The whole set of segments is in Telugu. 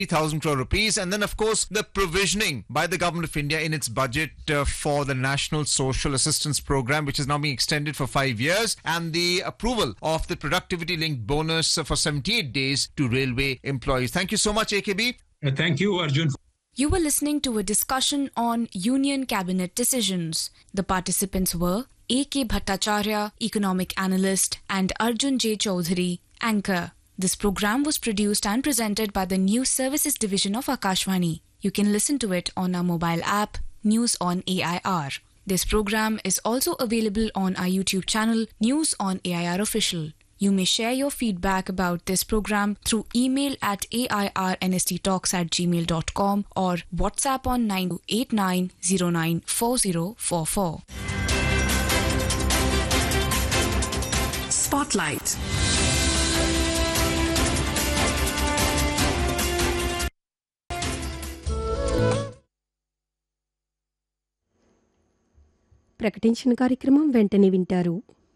thousand crore rupees, and then of course the provisioning by the government of India in its budget uh, for the National Social Assistance Program, which is now being extended for five years, and the approval of the productivity-linked bonus uh, for 78 days to railway employees. Thank you so much, AKB. Uh, Thank you, Arjun. You were listening to a discussion on Union Cabinet decisions. The participants were A.K. Bhattacharya, economic analyst, and Arjun J. Chaudhary, anchor. This program was produced and presented by the News Services Division of Akashvani. You can listen to it on our mobile app, News on AIR. This program is also available on our YouTube channel, News on AIR Official. You may share your feedback about this program through email at airnsttalks at gmail.com or WhatsApp on 9289094044. Spotlight. ప్రకటించిన కార్యక్రమం వెంటనే వింటారు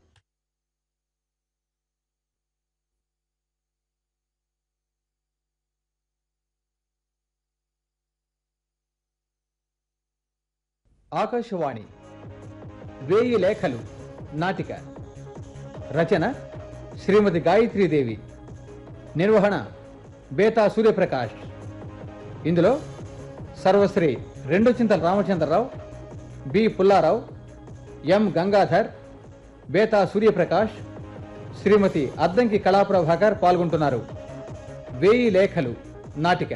ఆకాశవాణి వేయి లేఖలు నాటిక రచన శ్రీమతి గాయత్రీదేవి నిర్వహణ బేతా సూర్యప్రకాష్ ఇందులో సర్వశ్రీ రెండు చింతల రామచంద్రరావు బి పుల్లారావు ఎం గంగాధర్ బేతా సూర్యప్రకాష్ శ్రీమతి అద్దంకి కళాప్రభాకర్ పాల్గొంటున్నారు వేయి లేఖలు నాటిక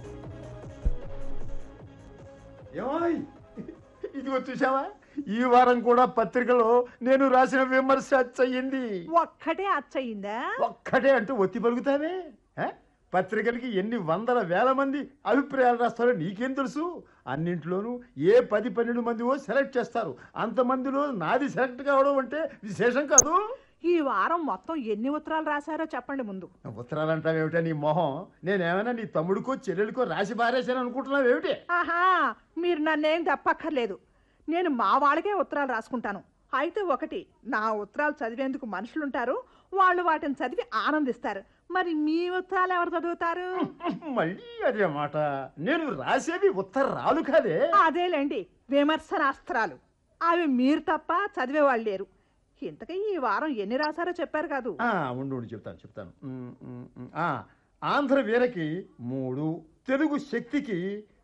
ఏమాయ్ ఇదిగో చూసావా ఈ వారం కూడా పత్రికలో నేను రాసిన విమర్శ అచ్చయింది ఒక్కటే అచ్చయిందా ఒక్కటే అంటూ ఒత్తి పలుకుతావే హ? పత్రికలకి ఎన్ని వందల వేల మంది అభిప్రాయాలు రాస్తారో నీకేం తెలుసు అన్నింట్లోనూ ఏ పది పన్నెండు మందివో సెలెక్ట్ చేస్తారు అంతమందిలో నాది సెలెక్ట్ కావడం అంటే విశేషం కాదు ఈ వారం మొత్తం ఎన్ని ఉత్తరాలు రాశారో చెప్పండి ముందు ఉత్తరాలు అంటావేమిటా నీ మొహం నేనేమైనా నీ తమ్ముడికో చెల్లెలికో రాసి పారేశాను అనుకుంటున్నావు ఏమిటి ఆహా మీరు నన్నేం తప్పక్కర్లేదు నేను మా వాళ్ళకే ఉత్తరాలు రాసుకుంటాను అయితే ఒకటి నా ఉత్తరాలు చదివేందుకు మనుషులుంటారు వాళ్ళు వాటిని చదివి ఆనందిస్తారు మరి మీ ఉత్తరాలు ఎవరు చదువుతారు మళ్ళీ అదే మాట నేను రాసేవి ఉత్తరాలు కాదే అదేలేండి విమర్శనాస్త్రాలు అవి మీరు తప్ప చదివేవాళ్ళు లేరు ఇంతకీ ఈ వారం ఎన్ని రాశారో చెప్పారు కాదు ఆ, ఉండు ఉండు చెప్తాను చెప్తాను ఉమ్, ఉమ్, ఉమ్, ఆ, ఆంధ్ర వీరకి మూడు తెలుగు శక్తికి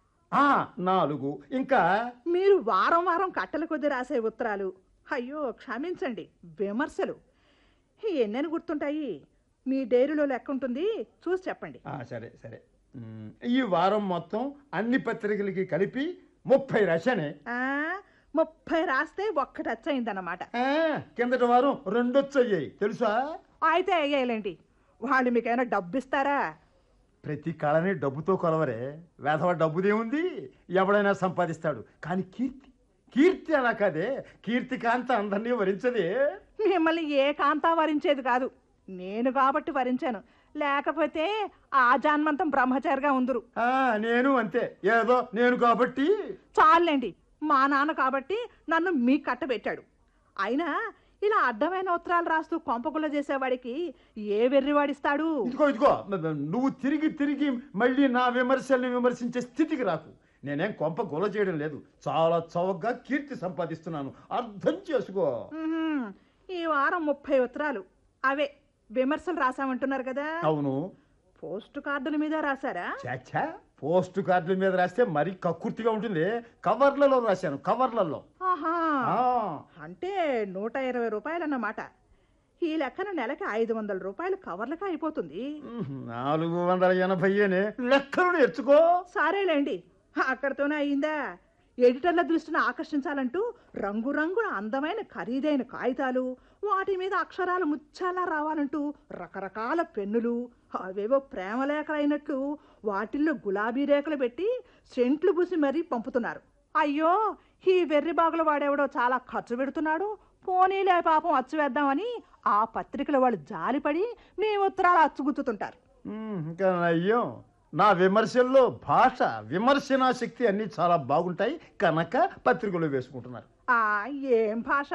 ఆ నాలుగు ఇంకా మీరు వారం వారం కట్టల కొద్ది రాసే ఉత్తరాలు అయ్యో క్షమించండి విమర్శలు ఎన్నెన్ని గుర్తుంటాయి మీ డైరీలో లెక్క ఉంటుంది చూసి చెప్పండి ఆ, సరే సరే ఉమ్, ఈ వారం మొత్తం అన్ని పత్రికలకి కలిపి ముప్పై రాశానే ఆ, ముప్పై రాస్తే ఒక్కటి అచ్చయిందన్నమాట ఆ, కిందటి వారం రెండొచ్చయ్యాయి తెలుసా అయితే అయ్యాయిలేండి వాళ్ళు మీకైనా డబ్బు ఇస్తారా ప్రతి కళని డబ్బుతో కొలవరే వేధవ డబ్బుదేముంది ఎవడైనా సంపాదిస్తాడు కానీ కీర్తి కీర్తి అలా కాదే కీర్తి కాంత అందరినీ వరించదే మిమ్మల్ని ఏ కాంతా వరించేది కాదు నేను కాబట్టి వరించాను లేకపోతే ఆ జాన్మంతం బ్రహ్మచారిగా ఉందరు ఆ, నేను అంతే ఏదో నేను కాబట్టి చాలండి మా నాన్న కాబట్టి నన్ను మీ కట్టబెట్టాడు అయినా ఇలా అడ్డమైన ఉత్తరాలు రాస్తూ కొంపగుల్ల చేసేవాడికి ఏ వెర్రివాడిస్తాడు ఇదిగో ఇదిగో నువ్వు తిరిగి తిరిగి మళ్ళీ నా విమర్శల్ని విమర్శించే స్థితికి రాకు నేనేం కొంప గొల చేయడం లేదు చాలా చౌకగా కీర్తి సంపాదిస్తున్నాను అర్థం చేసుకో ఉహుం, ఈ వారం ముప్పై ఉత్తరాలు అవే విమర్శలు రాసామంటున్నారు కదా అవును పోస్ట్ కార్డుల మీద రాశారా చాచా పోస్ట్ కార్డుల మీద రాస్తే మరీ కక్కుర్తిగా ఉంటుంది కవర్లలో రాశాను కవర్లలో ఆహా ఆ, అంటే నూట ఇరవై రూపాయలు అన్నమాట ఈ లెక్కన నెలకి ఐదు వందల రూపాయలు కవర్లకి అయిపోతుంది ఉహ్, నాలుగు వందల ఎనభైనే లెక్కలు నేర్చుకో సరేలేండి అక్కడితోనే అయిందా ఎడిటర్ల దృష్టిని ఆకర్షించాలంటూ రంగురంగుల అందమైన ఖరీదైన కాగితాలు వాటి మీద అక్షరాలు ముచ్చాలా రావాలంటూ రకరకాల పెన్నులు అవేవో ప్రేమ లేఖలు అయినట్లు వాటిల్లో గులాబీ రేఖలు పెట్టి సెంట్లు పూసి మరీ పంపుతున్నారు అయ్యో ఈ వెర్రి బాగులు వాడేవాడో చాలా ఖర్చు పెడుతున్నాడు పోనీలే పాపం అచ్చు వేద్దామని ఆ పత్రికల వాళ్ళు జాలిపడి మీ ఉత్తరాలు అచ్చుగుచ్చుతుంటారు ఉమ్, ఇంకా అయ్యో నా విమర్శల్లో భాష విమర్శనా శక్తి అన్నీ చాలా బాగుంటాయి కనుక పత్రికలో వేసుకుంటున్నారు ఆ ఏం భాష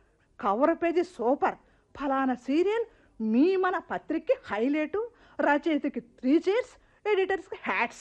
కవర్ పేజీ సూపర్ ఫలానా సీరియల్ మీ మన పత్రికకి హైలైటు రచయితకి త్రీ చైర్స్ ఎడిటర్స్కి హ్యాట్స్